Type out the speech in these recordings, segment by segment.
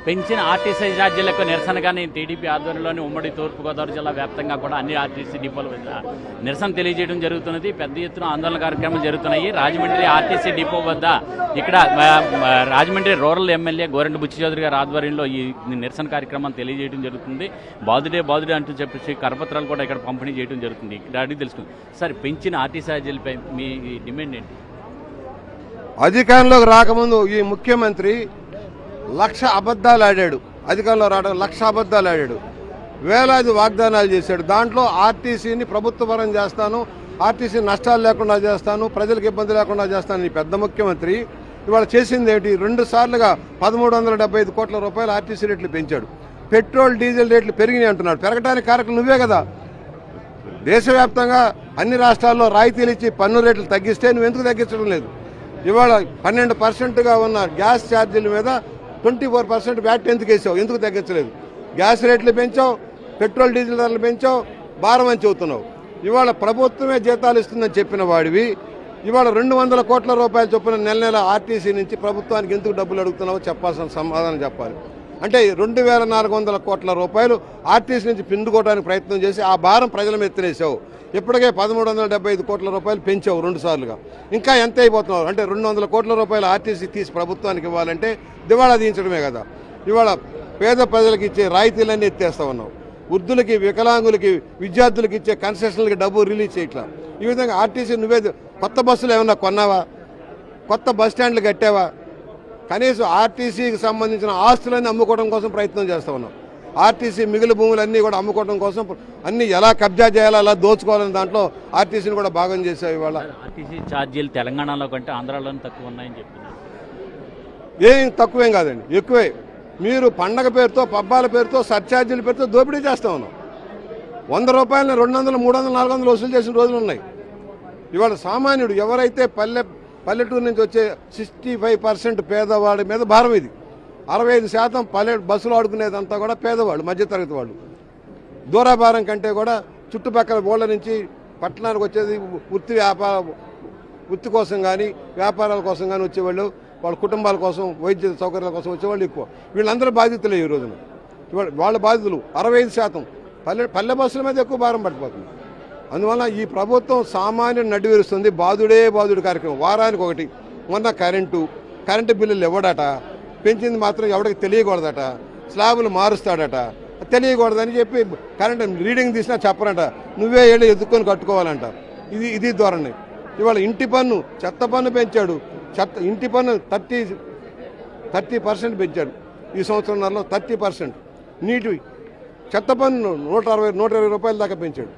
పెంచిన RTC ఛార్జీలకు నిరసనగానే TDP ఆధ్వర్యంలోని ఉమ్మడి తూర్పుగోదావరి జిల్లా వ్యాప్తంగా కూడా అన్ని ఆర్టీసీ డిపోల వద్ద నిరసన తెలియజేయడం జరుగుతున్నది పెద్ద ఎత్తున ఆందోళన కార్యక్రమాలు జరుగుతున్నాయి రాజమండ్రి ఆర్టీసీ డిపో వద్ద ఇక్కడ ఆ, ఆ, రాజమండ్రి రూరల్ ఎమ్మెల్యే గోరెంట బుచ్చి చౌదరి గారి ఆధ్వర్యంలో ఈ నిరసన కార్యక్రమాన్ని తెలియజేయడం జరుగుతుంది బాదుడే బాదుడే అంటూ చెప్పేసి కరపత్రాలు కూడా ఇక్కడ పంపిణీ చేయడం జరుగుతుంది ఇక్కడ అడిగి తెలుసుకుంది సార్ పెంచిన ఆర్టీసీ ఛార్జీలపై మీ డిమాండ్ ఏంటి అధికారంలోకి రాకముందు ఈ ముఖ్యమంత్రి లక్ష అబద్ధాలు ఆడాడు అధికారంలో రావడం లక్ష అబద్ధాలు ఆడాడు వేలాది వాగ్దానాలు చేశాడు దాంట్లో ఆర్టీసీని ప్రభుత్వ పరం చేస్తాను ఆర్టీసీ నష్టాలు లేకుండా చేస్తాను ప్రజలకు ఇబ్బంది లేకుండా చేస్తాను ఈ పెద్ద ముఖ్యమంత్రి ఇవాళ చేసింది ఏంటి రెండు సార్లుగా పదమూడు వందల డెబ్బై ఐదు కోట్ల రూపాయలు ఆర్టీసీ రేట్లు పెంచాడు పెట్రోల్ డీజిల్ రేట్లు పెరిగినాయి అంటున్నాడు పెరగడానికి కారకం నువ్వే కదా దేశవ్యాప్తంగా అన్ని రాష్ట్రాల్లో రాయితీలు ఇచ్చి పన్ను రేట్లు తగ్గిస్తే నువ్వు ఎందుకు తగ్గించడం లేదు ఇవాళ పన్నెండు పర్సెంట్గా ఉన్న గ్యాస్ ఛార్జీల మీద ట్వంటీ ఫోర్ పర్సెంట్ వ్యాట్ ఎందుకు వేసావు ఎందుకు తగ్గించలేదు గ్యాస్ రేట్లు పెంచావు పెట్రోల్ డీజిల్ ధరలు పెంచావు భారం అని చెబుతున్నావు ఇవాళ ప్రభుత్వమే జీతాలు ఇస్తుందని చెప్పిన వాడివి ఇవాళ రెండు వందల కోట్ల రూపాయలు చొప్పున నెల నెల ఆర్టీసీ నుంచి ప్రభుత్వానికి ఎందుకు డబ్బులు అడుగుతున్నావో చెప్పాల్సిన సమాధానం చెప్పాలి అంటే రెండు వేల నాలుగు వందల కోట్ల రూపాయలు ఆర్టీసీ నుంచి పిండుకోవడానికి ప్రయత్నం చేసి ఆ భారం ప్రజల మీద ఎత్తినేసావు ఇప్పటికే పదమూడు వందల డెబ్బై ఐదు కోట్ల రూపాయలు పెంచావు రెండు సార్లుగా ఇంకా ఎంత అయిపోతున్నావు అంటే రెండు వందల కోట్ల రూపాయలు ఆర్టీసీ తీసి ప్రభుత్వానికి ఇవ్వాలంటే దివాళా తీయించడమే కదా ఇవాళ పేద ప్రజలకు ఇచ్చే రాయితీలన్నీ ఎత్తేస్తా ఉన్నావు వృద్ధులకి వికలాంగులకి విద్యార్థులకి ఇచ్చే కన్సెషన్లకి డబ్బు రిలీజ్ చేయట్లా ఈ విధంగా ఆర్టీసీ నువ్వే కొత్త బస్సులు ఏమన్నా కొన్నావా కొత్త బస్ స్టాండ్లు కట్టావా కనీసం ఆర్టీసీకి సంబంధించిన ఆస్తులన్నీ అమ్ముకోవడం కోసం ప్రయత్నం చేస్తా ఉన్నాం ఆర్టీసీ మిగిలిన భూములన్నీ కూడా అమ్ముకోవడం కోసం అన్ని ఎలా కబ్జా చేయాలో అలా దోచుకోవాలని దాంట్లో ఆర్టీసీని కూడా భాగం చేసావు ఇవాళ ఆర్టీసీ ఛార్జీలు తెలంగాణలో కంటే ఆంధ్రాలోనే తక్కువ ఉన్నాయని చెప్తున్నారు ఏం తక్కువేం కాదండి ఎక్కువే మీరు పండగ పేరుతో పబ్బాల పేరుతో సర్ఛార్జీల పేరుతో దోపిడీ చేస్తా ఉన్నాం వంద రూపాయలని రెండు వందలు మూడు వందలు నాలుగు వందలు వసూలు చేసిన రోజులు ఉన్నాయి ఇవాళ సామాన్యుడు ఎవరైతే పల్లె పల్లెటూరు నుంచి వచ్చే సిక్స్టీ ఫైవ్ పర్సెంట్ పేదవాడి మీద భారం ఇది అరవై ఐదు శాతం పల్లె బస్సులు ఆడుకునేదంతా కూడా పేదవాళ్ళు మధ్యతరగతి వాళ్ళు దూరాభారం కంటే కూడా చుట్టుపక్కల ఊళ్ళ నుంచి పట్టణానికి వచ్చేది వృత్తి వ్యాపార వృత్తి కోసం కానీ వ్యాపారాల కోసం కానీ వచ్చేవాళ్ళు వాళ్ళ కుటుంబాల కోసం వైద్య సౌకర్యాల కోసం వచ్చేవాళ్ళు ఎక్కువ వీళ్ళందరూ బాధితులే ఈ రోజున ఇవాళ వాళ్ళ బాధితులు అరవై ఐదు శాతం పల్లె పల్లె బస్సుల మీద ఎక్కువ భారం పడిపోతుంది అందువల్ల ఈ ప్రభుత్వం సామాన్యుడు నడివేరుస్తుంది బాధుడే బాధుడు కార్యక్రమం వారానికి ఒకటి మొన్న కరెంటు కరెంటు బిల్లులు ఇవ్వడట పెంచింది మాత్రం ఎవరికి తెలియకూడదట స్లాబులు మారుస్తాడట తెలియకూడదని చెప్పి కరెంటు రీడింగ్ తీసినా చెప్పరట నువ్వే వెళ్ళి ఎత్తుక్కొని కట్టుకోవాలంట ఇది ఇది ధోరణి ఇవాళ ఇంటి పన్ను చెత్త పన్ను పెంచాడు చెత్త ఇంటి పన్ను థర్టీ థర్టీ పర్సెంట్ పెంచాడు ఈ సంవత్సరంలో థర్టీ పర్సెంట్ నీటి చెత్త పన్ను నూట అరవై నూట ఇరవై రూపాయల దాకా పెంచాడు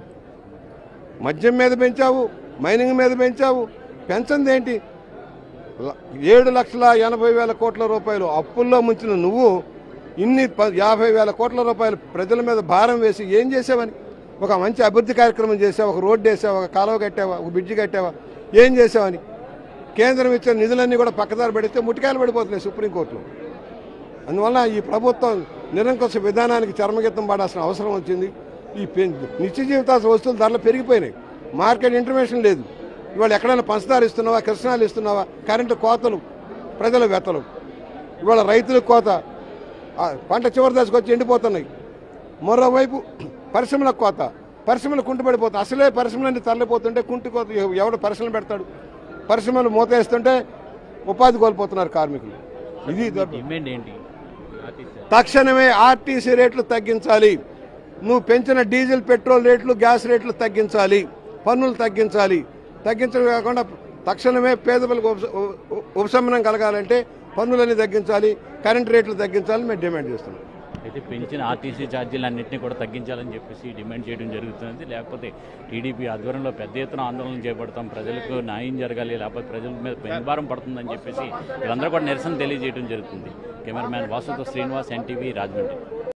మద్యం మీద పెంచావు మైనింగ్ మీద పెంచావు పెంచంది ఏంటి ల- ఏడు లక్షల ఎనభై వేల కోట్ల రూపాయలు అప్పుల్లో ముంచిన నువ్వు ఇన్ని ప- యాభై వేల కోట్ల రూపాయలు ప్రజల మీద భారం వేసి ఏం చేసావని ఒక మంచి అభివృద్ధి కార్యక్రమం చేసావు ఒక రోడ్డు వేసావా ఒక కాలువ కట్టావా ఒక బ్రిడ్జి కట్టావా ఏం చేసావని కేంద్రం ఇచ్చిన నిధులన్నీ కూడా పక్కదారి పెడితే ముటికాయలు పడిపోతున్నాయి సుప్రీంకోర్టులో అందువల్ల ఈ ప్రభుత్వం నిరంకుశ విధానానికి చర్మగీతం పాడాల్సిన అవసరం వచ్చింది ఈ పె- నిత్య జీవితాల వస్తువుల ధరలు పెరిగిపోయినాయి మార్కెట్ ఇంటర్వెన్షన్ లేదు ఇవాళ ఎక్కడైనా పంచదార ఇస్తున్నావా కృష్ణాలు ఇస్తున్నావా కరెంటు కోతలు ప్రజల వెతలు ఇవాళ రైతులకు కోత ఆ పంట చివరి దశకు వచ్చి ఎండిపోతున్నాయి మరోవైపు పరిశ్రమలకు కోత పరిశ్రమలు కుంటుపడిపోతాయి అసలే పరిశ్రమలన్నీ తరలిపోతుంటే కుంటి కోత ఎవ- ఎవడు పరిశ్రమలు పెడతాడు పరిశ్రమలు మూతేస్తుంటే ఉపాధి కోల్పోతున్నారు కార్మికులు ఇది దొడ్డు. డిమాండ్ ఏంటి ఆర్టీసీ తక్షణమే ఆర్టీసీ రేట్లు తగ్గించాలి నువ్వు పెంచిన డీజిల్ పెట్రోల్ రేట్లు గ్యాస్ రేట్లు తగ్గించాలి పన్నులు తగ్గించాలి తగ్గించడం కాకుండా తక్షణమే పేదలకు ఉపశ- ఉ- ఉపశమనం కలగాలంటే పన్నులన్నీ తగ్గించాలి కరెంట్ రేట్లు తగ్గించాలని మేము డిమాండ్ చేస్తున్నాం అయితే పెంచిన ఆర్టీసీ ఛార్జీలు అన్నింటినీ కూడా తగ్గించాలని చెప్పేసి డిమాండ్ చేయడం జరుగుతుంది లేకపోతే టీడీపీ ఆధ్వర్యంలో పెద్ద ఎత్తున ఆందోళన చేపడతాం ప్రజలకు న్యాయం జరగాలి లేకపోతే ప్రజల మీద పెనుభారం పడుతుందని చెప్పేసి వీళ్ళందరూ కూడా నిరసన తెలియజేయడం జరుగుతుంది కెమెరామ్యాన్ వాసుతో శ్రీనివాస్ ఎన్టీవీ రాజమండ్రి